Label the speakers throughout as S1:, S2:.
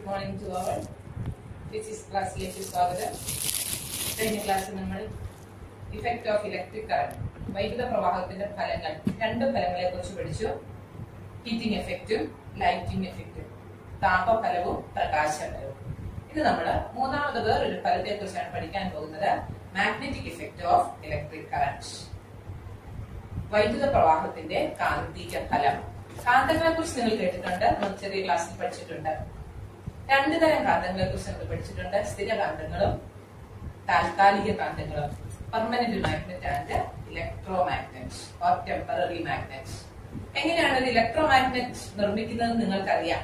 S1: Morning to our physics ക്ലാസ്സിലേക്ക് സ്വാഗതം കഴിഞ്ഞ ക്ലാസ്സിൽ നമ്മൾ ഇഫക്റ്റ് ഓഫ് ഇലക്ട്രിക് കറണ്ട് വൈദ്യുത പ്രവാഹത്തിന്റെ ഫലങ്ങൾ രണ്ട് ഫലങ്ങളെ കുറിച്ച് പഠിച്ചു ഹീറ്റിംഗ് എഫക്റ്റും ലൈറ്റിംഗ് എഫക്റ്റും താപഫലവും പ്രകാശഫലവും ഇത് നമ്മൾ മൂന്നാമത് വേറൊരു ഫലത്തെ കുറിച്ചാണ് പഠിക്കാൻ പോകുന്നത് magnetic effect of electric current വൈദ്യുത പ്രവാഹത്തിന്റെ കാന്തിക ഫലം കാന്തങ്ങളെ കുറിച്ച് നിങ്ങൾ കേട്ടിട്ടുണ്ട് നമ്മൾ ചെറിയ ക്ലാസ്സിൽ പഠിച്ചിട്ടുണ്ട് രണ്ടു തരം കാന്തങ്ങളെ കുറിച്ച് നമ്മൾ പഠിച്ചിട്ടുണ്ട് സ്ഥിര കാന്തങ്ങളും താൽക്കാലിക കാന്തങ്ങളും permanent magnet and electro magnet or temporary magnet എങ്ങനെയാണ് ഒരു ഇലക്ട്രോ മാഗ്നറ്റ് നിർമ്മിക്കുന്നത് നിങ്ങൾക്കറിയാം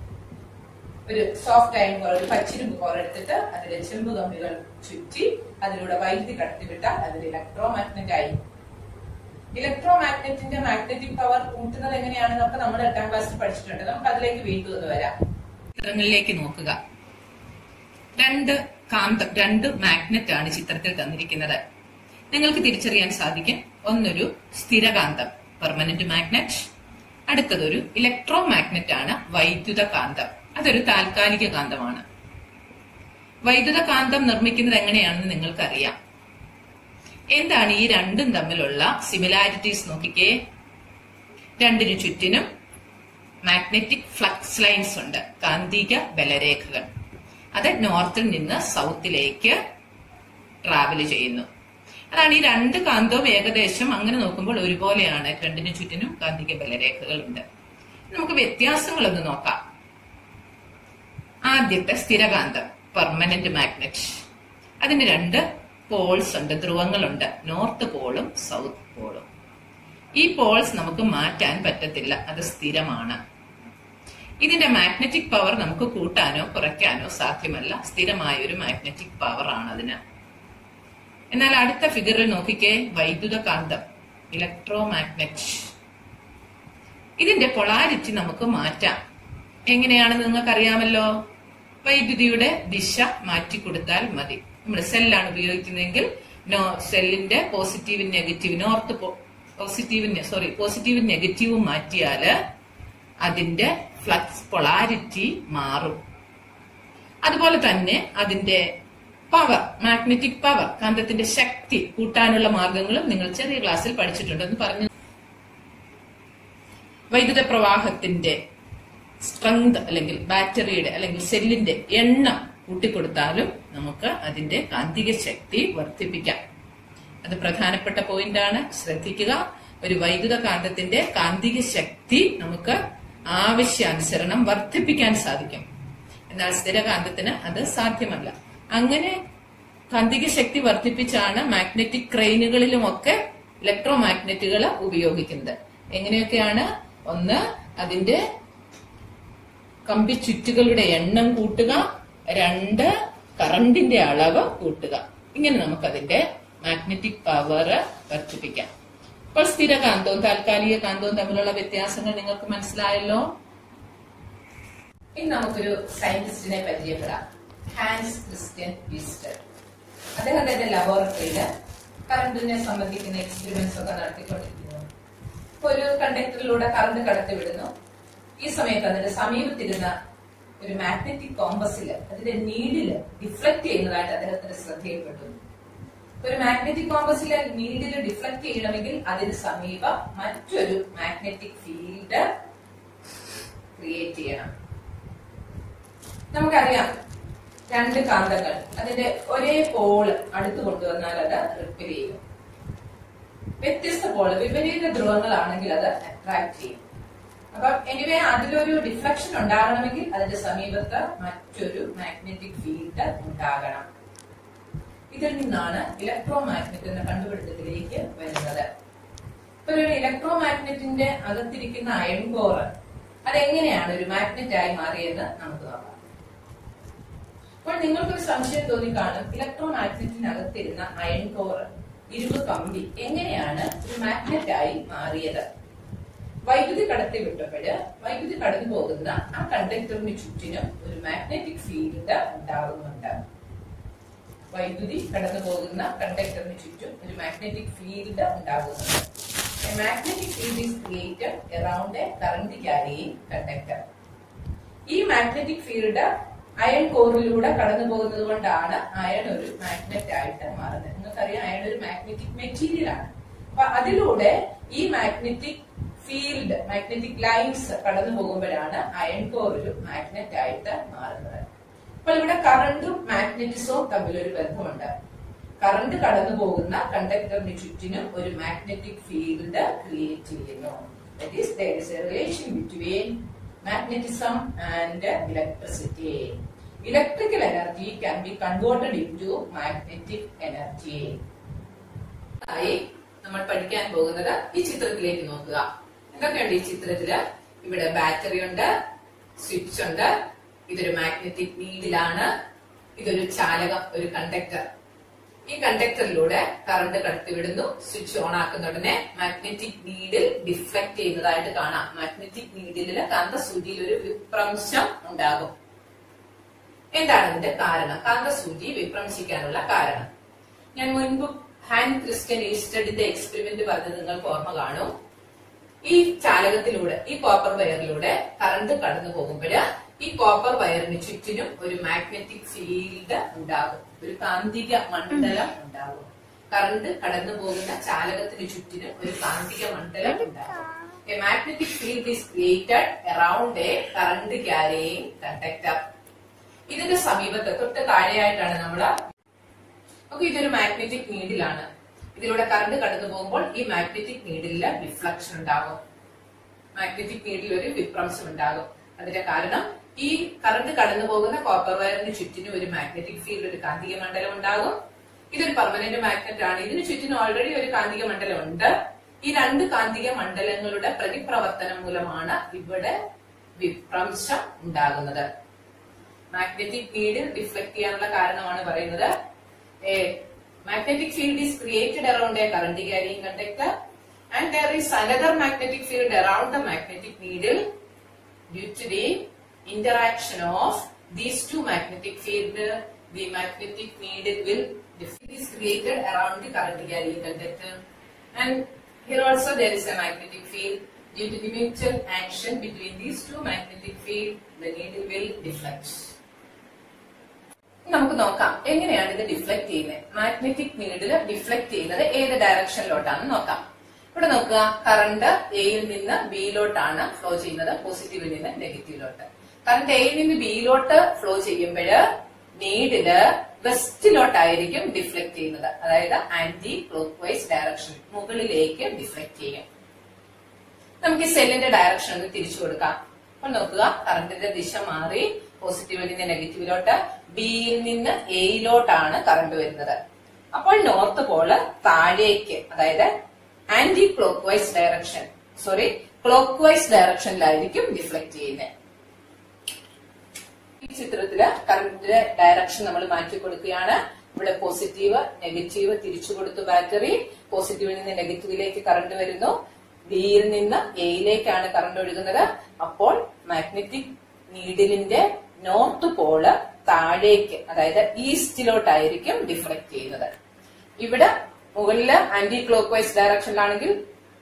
S1: ഒരു സോഫ്റ്റ് അയൺ കോർ ഒരു പച്ചിരുമ്പ് കോർ എടുത്തിട്ട് അതിലെ ചെമ്പ് കമ്പികൾ ചുറ്റി അതിലൂടെ വൈദ്യുതി കടത്തിവിട്ടാൽ അതൊരു ഇലക്ട്രോ മാഗ്നറ്റ് ആയി ഇലക്ട്രോ മാഗ്നറ്റിന്റെ മാഗ്നറ്റിക് പവർ കൂട്ടുന്നത് എങ്ങനെയാണെന്നൊക്കെ നമ്മൾ എട്ടാം ക്ലാസ്സിൽ പഠിച്ചിട്ടുണ്ട് നമുക്ക് അതിലേക്ക് വീണ്ടും ഒന്ന് വരാം ചിത്രങ്ങളിലേക്ക് നോക്കുക രണ്ട് കാന്തം രണ്ട് മാഗ്നറ്റ് ആണ് ചിത്രത്തിൽ തന്നിരിക്കുന്നത് നിങ്ങൾക്ക് തിരിച്ചറിയാൻ സാധിക്കും ഒന്നൊരു സ്ഥിരകാന്തം പെർമനന്റ് മാഗ്നറ്റ് അടുത്തതൊരു ഇലക്ട്രോ മാഗ്നറ്റ് ആണ് വൈദ്യുത കാന്തം അതൊരു താൽക്കാലിക കാന്തമാണ് വൈദ്യുത കാന്തം നിർമ്മിക്കുന്നത് എങ്ങനെയാണെന്ന് നിങ്ങൾക്കറിയാം എന്താണ് ഈ രണ്ടും തമ്മിലുള്ള സിമിലാരിറ്റീസ് നോക്കിക്കേ രണ്ടിനു ചുറ്റിനും മാഗ്നറ്റിക് ഫ്ലക്സ് ലൈൻസ് ഉണ്ട് കാന്തിക ബലരേഖകൾ അത് നോർത്തിൽ നിന്ന് സൗത്തിലേക്ക് ട്രാവൽ ചെയ്യുന്നു അതാണ് ഈ രണ്ട് കാന്തവും ഏകദേശം അങ്ങനെ നോക്കുമ്പോൾ ഒരുപോലെയാണ് രണ്ടിനു ചുറ്റിനും കാന്തിക ബലരേഖകൾ ഉണ്ട് നമുക്ക് വ്യത്യാസങ്ങളൊന്ന് നോക്കാം ആദ്യത്തെ സ്ഥിരകാന്തം പെർമനന്റ് മാഗ്നറ്റ് അതിന് രണ്ട് പോൾസ് ഉണ്ട് ധ്രുവങ്ങളുണ്ട് നോർത്ത് പോളും സൗത്ത് പോളും ഈ പോൾസ് നമുക്ക് മാറ്റാൻ പറ്റത്തില്ല അത് സ്ഥിരമാണ് ഇതിന്റെ മാഗ്നറ്റിക് പവർ നമുക്ക് കൂട്ടാനോ കുറയ്ക്കാനോ സാധ്യമല്ല സ്ഥിരമായ ഒരു മാഗ്നറ്റിക് പവർ ആണ് അതിന് എന്നാൽ അടുത്ത ഫിഗറിൽ നോക്കിക്കേ വൈദ്യുത കാന്തം ഇലക്ട്രോ മാഗ്നറ്റ് ഇതിന്റെ പൊളാരിറ്റി നമുക്ക് മാറ്റാം എങ്ങനെയാണെന്ന് നിങ്ങൾക്കറിയാമല്ലോ വൈദ്യുതിയുടെ ദിശ മാറ്റി കൊടുത്താൽ മതി നമ്മൾ സെല്ലാണ് ഉപയോഗിക്കുന്നതെങ്കിൽ നോ സെല്ലിന്റെ പോസിറ്റീവും നെഗറ്റീവ് നോർത്ത് പോസിറ്റീവും സോറി പോസിറ്റീവും നെഗറ്റീവും മാറ്റിയാല് അതിന്റെ ഫ്ലക്സ് പൊളാരിറ്റി മാറും അതുപോലെ തന്നെ അതിന്റെ പവർ മാഗ്നറ്റിക് പവർ കാന്തത്തിന്റെ ശക്തി കൂട്ടാനുള്ള മാർഗങ്ങളും നിങ്ങൾ ചെറിയ ക്ലാസ്സിൽ പഠിച്ചിട്ടുണ്ടെന്ന് പറഞ്ഞു വൈദ്യുത പ്രവാഹത്തിന്റെ സ്ട്രെങ്ത് അല്ലെങ്കിൽ ബാറ്ററിയുടെ അല്ലെങ്കിൽ സെല്ലിന്റെ എണ്ണം കൂട്ടിക്കൊടുത്താലും നമുക്ക് അതിന്റെ കാന്തിക ശക്തി വർദ്ധിപ്പിക്കാം അത് പ്രധാനപ്പെട്ട പോയിന്റ് ആണ് ശ്രദ്ധിക്കുക ഒരു വൈദ്യുത കാന്തത്തിന്റെ കാന്തിക ശക്തി നമുക്ക് ആവശ്യാനുസരണം വർദ്ധിപ്പിക്കാൻ സാധിക്കും എന്നാൽ സ്ഥിരകാന്തത്തിന് അത് സാധ്യമല്ല അങ്ങനെ കാന്തിക ശക്തി വർദ്ധിപ്പിച്ചാണ് മാഗ്നറ്റിക് ക്രെയിനുകളിലുമൊക്കെ ഇലക്ട്രോ മാഗ്നറ്റുകൾ ഉപയോഗിക്കുന്നത് എങ്ങനെയൊക്കെയാണ് ഒന്ന് അതിന്റെ കമ്പി ചുറ്റുകളുടെ എണ്ണം കൂട്ടുക രണ്ട് കറണ്ടിന്റെ അളവ് കൂട്ടുക ഇങ്ങനെ നമുക്ക് അതിന്റെ മാഗ്നറ്റിക് പവർ വർദ്ധിപ്പിക്കാം ഇപ്പോൾ സ്ഥിരകാന്തവും താൽക്കാലിക കാന്തവും തമ്മിലുള്ള വ്യത്യാസങ്ങൾ നിങ്ങൾക്ക് മനസ്സിലായല്ലോ ഇനി നമുക്കൊരു സയന്റിസ്റ്റിനെ പരിചയപ്പെടാം ഹാൻസ് ക്രിസ്ത്യൻ ഈസ്റ്റർ അദ്ദേഹം തന്റെ ലബോറട്ടറിയില് കറണ്ടിനെ സംബന്ധിക്കുന്ന എക്സ്പെരിമെന്റ്സ് ഒക്കെ നടത്തിക്കൊണ്ടിരിക്കുന്നു ഒരു കണ്ടക്ടറിലൂടെ കറണ്ട് കടത്തിവിടുന്നു ഈ സമയത്ത് അതിന്റെ സമീപത്തിരുന്ന ഒരു മാഗ്നറ്റിക് കോമ്പസില് അതിന്റെ നീഡില് ഡിഫ്ലക്ട് ചെയ്യുന്നതായിട്ട് അദ്ദേഹത്തിന് ശ്രദ്ധയിൽപ്പെട്ടു ഒരു മാഗ്നറ്റിക് കോമ്പസിലെ നീഡില് ഡിഫ്ലക്ട് ചെയ്യണമെങ്കിൽ അതിന് സമീപം മറ്റൊരു മാഗ്നറ്റിക് ഫീൽഡ് ക്രിയേറ്റ് ചെയ്യണം നമുക്കറിയാം രണ്ട് കാന്തങ്ങൾ അതിന്റെ ഒരേ പോള് അടുത്ത് കൊണ്ടുവന്നാൽ അത് റിപ്പിൽ ചെയ്യും വ്യത്യസ്ത പോള് വിപരീത ധ്രുവങ്ങളാണെങ്കിൽ അത് അട്രാക്ട് ചെയ്യും അപ്പം എനിവേ അതിലൊരു ഡിഫ്ലക്ഷൻ ഉണ്ടാകണമെങ്കിൽ അതിന്റെ സമീപത്ത് മറ്റൊരു മാഗ്നറ്റിക് ഫീൽഡ് ഉണ്ടാകണം ഇതിൽ നിന്നാണ് ഇലക്ട്രോ മാഗ്നറ്റ് എന്ന കണ്ടുപിടുത്തത്തിലേക്ക് വരുന്നത് ഇപ്പൊ ഒരു ഇലക്ട്രോ മാഗ്നറ്റിന്റെ അകത്തിരിക്കുന്ന അയൺ കോർ അതെങ്ങനെയാണ് ഒരു മാഗ്നറ്റ് ആയി മാറിയെന്ന് നമുക്ക് നോക്കാം അപ്പോൾ നിങ്ങൾക്കൊരു സംശയം തോന്നിക്കാണും ഇലക്ട്രോ മാഗ്നറ്റിനകത്തിരുന്ന അയൺ കോർ ഇരുമ്പ് കമ്പി എങ്ങനെയാണ് ഒരു മാഗ്നറ്റ് ആയി മാറിയത് വൈദ്യുതി കടത്തി വിട്ടപ്പോഴ് വൈദ്യുതി കടന്നു പോകുന്ന ആ കണ്ടക്ടറിന് ചുറ്റിനും ഒരു മാഗ്നറ്റിക് ഫീൽഡ് ഉണ്ടാകുന്നുണ്ട് വൈദ്യുതി കടന്നു പോകുന്ന കണ്ടക്ടറിന് ചുറ്റും ഒരു മാഗ്നറ്റിക് ഫീൽഡ് ഉണ്ടാകുന്നുണ്ട് magnetic field is created around a current carrying conductor ഈ മാഗ്നറ്റിക് ഫീൽഡ് അയൺ കോറിലൂടെ കടന്നു പോകുന്നത് കൊണ്ടാണ് അയൺ ഒരു മാഗ്നറ്റ് ആയിട്ട് മാറുന്നത് നിങ്ങൾക്കറിയാം അയൺ ഒരു മാഗ്നറ്റിക് മെറ്റീരിയൽ ആണ് അപ്പൊ അതിലൂടെ ഈ മാഗ്നറ്റിക് ഫീൽഡ് മാഗ്നറ്റിക് ലൈൻസ് കടന്നു പോകുമ്പോഴാണ് അയൺ കോർ ഒരു മാഗ്നറ്റ് ആയിട്ട് മാറുന്നത് അപ്പോൾ ഇവിടെ കറണ്ടും മാഗ്നറ്റിസവും തമ്മിൽ ഒരു ബന്ധമുണ്ട് കറണ്ട് കടന്നു പോകുന്ന കണ്ടക്ടറിന് ചുറ്റിനും ഒരു മാഗ്നറ്റിക് ഫീൽഡ് ക്രിയേറ്റ് ചെയ്യുന്നു That is, there is a relation between magnetism and electricity. Electrical energy can be converted into magnetic energy. ആയി നമ്മൾ പഠിക്കാൻ പോകുന്നത് ഈ ചിത്രത്തിലേക്ക് നോക്കുക എന്തൊക്കെയുണ്ട് ഈ ചിത്രത്തില് ഇവിടെ ബാറ്ററി ഉണ്ട് സ്വിച്ച് ഉണ്ട് ഇതൊരു മാഗ്നറ്റിക് നീഡിലാണ് ഇതൊരു ചാലകം ഒരു കണ്ടക്ടർ ഈ കണ്ടക്ടറിലൂടെ കറണ്ട് കടത്തിവിടുന്നു സ്വിച്ച് ഓൺ ആക്കുന്ന ഉടനെ മാഗ്നറ്റിക് നീഡിൽ ഡിഫ്ലക്ട് ചെയ്യുന്നതായിട്ട് കാണാം മാഗ്നറ്റിക് നീഡില് കാന്തസൂചിയിൽ ഒരു വിപ്രംശം ഉണ്ടാകും എന്താണ് ഇതിന്റെ കാരണം കാന്തസൂചി വിപ്രംശിക്കാനുള്ള കാരണം ഞാൻ മുൻപ് ഹാൻഡ് ക്രിസ്റ്റ്യൻ ഈസ്റ്റഡിന്റെ എക്സ്പെരിമെന്റ് പറഞ്ഞത് നിങ്ങൾക്ക് ഓർമ്മ കാണും ഈ ചാലകത്തിലൂടെ ഈ കോപ്പർ വയറിലൂടെ കറണ്ട് കടന്നു പോകുമ്പോൾ ഈ കോപ്പർ വയറിന് ചുറ്റിനും ഒരു മാഗ്നറ്റിക് ഫീൽഡ് ഉണ്ടാകും ഒരു കാന്തിക മണ്ഡലം ഉണ്ടാകും കറണ്ട് കടന്നു പോകുന്ന ചാലകത്തിന് ചുറ്റിനും ഒരു കാന്തിക മണ്ഡലം ഉണ്ടാകും a magnetic field is created around a current carrying conductor ഇതിന്റെ സമീപത്ത് തൊട്ട് താഴെയായിട്ടാണ് നമ്മൾ ഓക്കെ ഇതൊരു മാഗ്നറ്റിക് നീഡിലാണ് ഇതിലൂടെ കറണ്ട് കടന്നു പോകുമ്പോൾ ഈ മാഗ്നറ്റിക് നീഡിലില് ഡിഫ്ലക്ഷൻ ഉണ്ടാകും മാഗ്നറ്റിക് നീഡിൽ ഒരു വിപ്രംശം ഉണ്ടാകും അതിന്റെ കാരണം ഈ കറണ്ട് കടന്നു പോകുന്ന കോപ്പർ വയറിന് ചുറ്റിനും ഒരു മാഗ്നറ്റിക് ഫീൽഡ് ഒരു കാന്തിക മണ്ഡലം ഉണ്ടാകും ഇതൊരു പെർമനന്റ് മാഗ്നറ്റ് ആണ് ഇതിന് ചുറ്റിനും ഓൾറെഡി ഒരു കാന്തിക മണ്ഡലം ഉണ്ട് ഈ രണ്ട് കാന്തിക മണ്ഡലങ്ങളുടെ പ്രതിപ്രവർത്തനം മൂലമാണ് ഇവിടെ വിപ്രംശം ഉണ്ടാകുന്നത് മാഗ്നറ്റിക് ഫീൽഡ് ഡിഫ്ലക്ട് ചെയ്യാനുള്ള കാരണമാണ് പറയുന്നത് a magnetic field is created around a current carrying conductor and there is another magnetic field around the magnetic needle due to the interaction of these two magnetic field the magnetic needle will it is created around the current carrying conductor and here also there is a magnetic field due to the mutual action between these two magnetic field the needle will deflect നമുക്ക് നോക്കാം എങ്ങനെയാണ് ഇത് deflect ചെയ്യുന്നത് magnetic needle deflect ചെയ്യുന്നത് ഏത് ഡയറക്ഷനിലോട്ടാണെന്ന് നോക്കാം ഇവിടെ നോക്കുക കറണ്ട് എയിൽ നിന്ന് ബിയിലോട്ടാണ് ഫ്ലോ ചെയ്യുന്നത് പോസിറ്റീവിൽ നിന്ന് നെഗറ്റീവിലോട്ട് കറണ്ട് എയിൽ നിന്ന് ബിയിലോട്ട് ഫ്ലോ ചെയ്യുമ്പോൾ നീഡില് വെസ്റ്റിലോട്ടായിരിക്കും ഡിഫ്ലക്ട് ചെയ്യുന്നത് അതായത് ആന്റി ക്ലോക്ക് വൈസ് ഡയറക്ഷൻ മുകളിലേക്ക് ഡിഫ്ലക്ട് ചെയ്യും നമുക്ക് ഈ സെല്ലിന്റെ ഡയറക്ഷൻ ഒന്ന് തിരിച്ചു കൊടുക്കാം അപ്പോൾ നോക്കുക കറണ്ടിന്റെ ദിശ മാറി പോസിറ്റീവിൽ നിന്ന് നെഗറ്റീവിലോട്ട് ബിയിൽ നിന്ന് എയിലോട്ടാണ് കറണ്ട് വരുന്നത് അപ്പോൾ നോർത്ത് പോള് താഴേക്ക് അതായത് anticlockwise direction sorry clock vice ഡയറക്ഷനിലായിരിക്കും ഡിഫ്ലക്ട് ചെയ്യുന്നത് ഈ ചിത്രത്തില് കറണ്ടിന്റെ ഡയറക്ഷൻ നമ്മൾ മാറ്റി കൊടുക്കുകയാണ് ഇവിടെ പോസിറ്റീവ് നെഗറ്റീവ് തിരിച്ചു കൊടുത്തു ബാറ്ററി പോസിറ്റീവിൽ നിന്ന് നെഗറ്റീവിലേക്ക് കറണ്ട് വരുന്നു ബിയിൽ നിന്ന് എയിലേക്കാണ് കറണ്ട് ഒഴുകുന്നത് അപ്പോൾ മാഗ്നറ്റിക് നീഡിലിന്റെ നോർത്ത് പോള് താഴേക്ക് അതായത് ഈസ്റ്റിലോട്ടായിരിക്കും ഡിഫ്ലക്ട് ചെയ്യുന്നത് ഇവിടെ മുകളില് ആന്റി ക്ലോക്ക് വൈസ് ഡയറക്ഷനിലാണെങ്കിൽ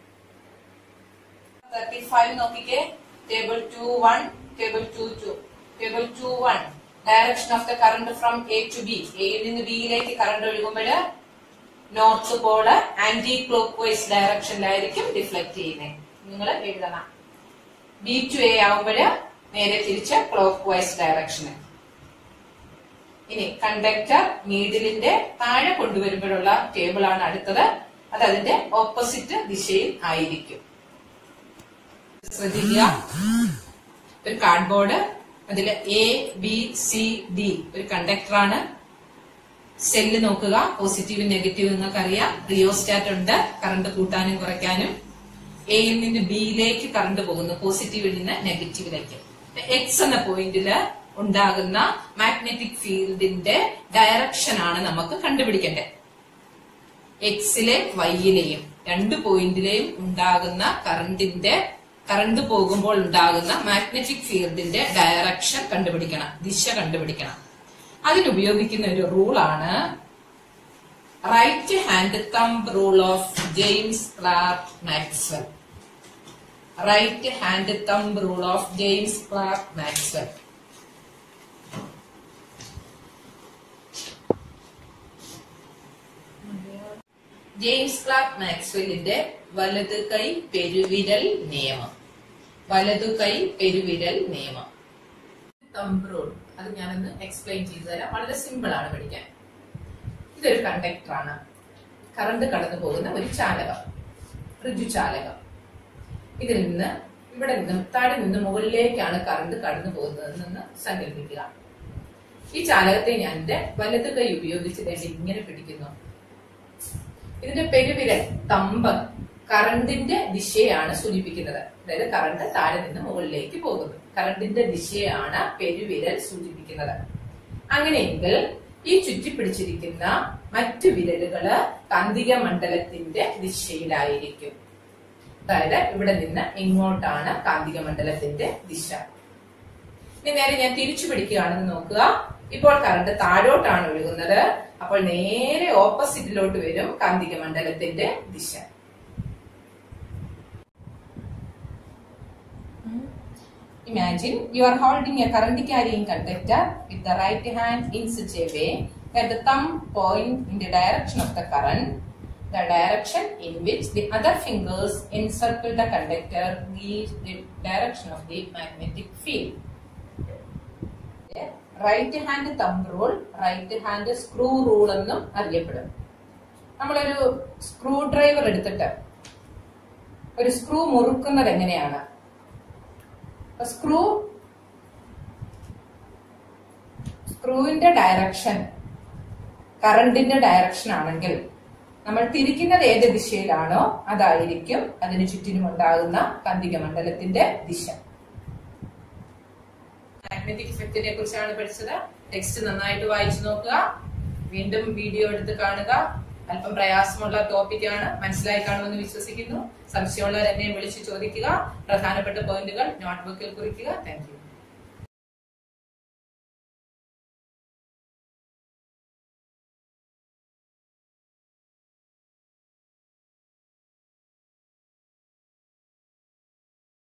S1: തേർട്ടി ഫൈവ് നോക്കിക്കേ table two one table two two table two one direction of the current from A to B എയിൽ നിന്ന് ബിയിലേക്ക് കറണ്ട് ഒഴുകുമ്പോൾ north pole clock vice ഡയറക്ഷനിലായിരിക്കും ഡിഫ്ലക്ട് ചെയ്യുന്നത് നിങ്ങൾ എഴുതണം ബി ടു എ ആവുമ്പോൾ നേരെ തിരിച്ച് ക്ലോക്ക് വൈസ് ഡയറക്ഷന് ഇനി കണ്ടക്ടർ നീഡിലിന്റെ താഴെ കൊണ്ടുവരുമ്പോഴുള്ള ടേബിൾ ആണ് അടുത്തത് അത് അതിന്റെ ഓപ്പോസിറ്റ് ദിശയിൽ ആയിരിക്കും ശ്രദ്ധിക്കുക ഒരു കാർഡ്ബോർഡ് അതിൽ എ ബി സി ഡി ഒരു കണ്ടക്ടറാണ് സെല്ല് നോക്കുക പോസിറ്റീവും നെഗറ്റീവും നിങ്ങൾക്ക് അറിയാം റിയോസ്റ്റാറ്റ് ഉണ്ട് കറണ്ട് കൂട്ടാനും കുറയ്ക്കാനും എയിൽ നിന്ന് ബിയിലേക്ക് കറണ്ട് പോകുന്നു പോസിറ്റീവിൽ നിന്ന് നെഗറ്റീവിലേക്ക് എക്സ് എന്ന പോയിന്റില് ഉണ്ടാകുന്ന മാഗ്നറ്റിക് ഫീൽഡിന്റെ ഡയറക്ഷൻ ആണ് നമുക്ക് കണ്ടുപിടിക്കേണ്ടത് എക്സിലെ വൈയിലെയും രണ്ട് പോയിന്റിലെയും ഉണ്ടാകുന്ന കറണ്ടിന്റെ കറണ്ട് പോകുമ്പോൾ ഉണ്ടാകുന്ന മാഗ്നറ്റിക് ഫീൽഡിന്റെ ഡയറക്ഷൻ കണ്ടുപിടിക്കണം ദിശ കണ്ടുപിടിക്കണം അതിനുപയോഗിക്കുന്ന ഒരു റൂളാണ് right hand thumb rule of James Clerk Maxwell right hand thumb rule of James Clerk Maxwell James Clerk മാക്സ്വെല്ലിന്റെ വലത് കൈ പെരുവിരൽ നിയമം വലതു കൈ പെരുവിരൽ നിയമം തമ്പ് റൂൾ അത് ഞാനൊന്ന് എക്സ്പ്ലെയിൻ ചെയ്തു തരാം വളരെ സിമ്പിൾ ആണ് പഠിക്കാൻ ഇതൊരു കണ്ടക്ടർ ആണ് കറണ്ട് കടന്നു പോകുന്ന ഒരു ചാലകം ഋജുചാലകം ഇതിൽ നിന്ന് ഇവിടെ നിന്നും താഴെ നിന്ന് മുകളിലേക്കാണ് കറണ്ട് കടന്നു പോകുന്നതെന്ന് സങ്കല്പിക്കുക ഈ ചാലകത്തെ ഞാൻ എന്റെ വലത് കൈ ഉപയോഗിച്ച് ദേ ഇങ്ങനെ പിടിക്കുന്നു ഇതിന്റെ പെരുവിരൽ തമ്പ് കറണ്ടിന്റെ ദിശയാണ് സൂചിപ്പിക്കുന്നത് അതായത് കറണ്ട് താഴെ നിന്ന് മുകളിലേക്ക് പോകുന്നു കറണ്ടിന്റെ ദിശയാണ് പെരുവിരൽ സൂചിപ്പിക്കുന്നത് അങ്ങനെയെങ്കിൽ ഈ ചുറ്റിപ്പിടിച്ചിരിക്കുന്ന മറ്റു വിരലുകള് കാന്തിക മണ്ഡലത്തിന്റെ ദിശയിലായിരിക്കും അതായത് ഇവിടെ നിന്ന് ഇങ്ങോട്ടാണ് കാന്തിക മണ്ഡലത്തിന്റെ ദിശ ഇനി നേരെ ഞാൻ തിരിച്ചു പിടിക്കുകയാണെന്ന് നോക്കുക ഇപ്പോൾ കറണ്ട് താഴോട്ടാണ് ഒഴുകുന്നത് അപ്പോൾ നേരെ ഓപ്പോസിറ്റിലോട്ട് വരും കാന്തിക മണ്ഡലത്തിന്റെ ദിശ Imagine you are holding a current carrying conductor with the right hand in such a way that the thumb point in the direction of the current, the direction in which the other fingers encircle the conductor gives the direction of the magnetic field. Right hand thumb rule right hand screw rule എന്നും അറിയപ്പെടും നമ്മളൊരു screw driver എടുത്തിട്ട് ഒരു screw മുറുക്കുന്നത് എങ്ങനെയാണ് screw സ്ക്രൂവിന്റെ direction കറണ്ടിന്റെ direction ആണെങ്കിൽ നമ്മൾ തിരിക്കുന്നത് ഏത് ദിശയിലാണോ അതായിരിക്കും അതിന് ചുറ്റിനും ഉണ്ടാകുന്ന കാന്തിക മണ്ഡലത്തിന്റെ ദിശ മാഗ്നറ്റിക് ഇഫക്റ്റിനെ കുറിച്ചാണ് പഠിച്ചത് ടെക്സ്റ്റ് നന്നായിട്ട് വായിച്ചു നോക്കുക വീണ്ടും വീഡിയോ എടുത്ത് കാണുക അല്പം പ്രയാസമുള്ള ടോപ്പിക്കാണ് മനസ്സിലായി കാണുമെന്ന് വിശ്വസിക്കുന്നു സംശയമുള്ളവർ എന്നെ വിളിച്ച് ചോദിക്കുക പ്രധാനപ്പെട്ട പോയിന്റുകൾ നോട്ട്ബുക്കിൽ കുറിക്കുക താങ്ക് യു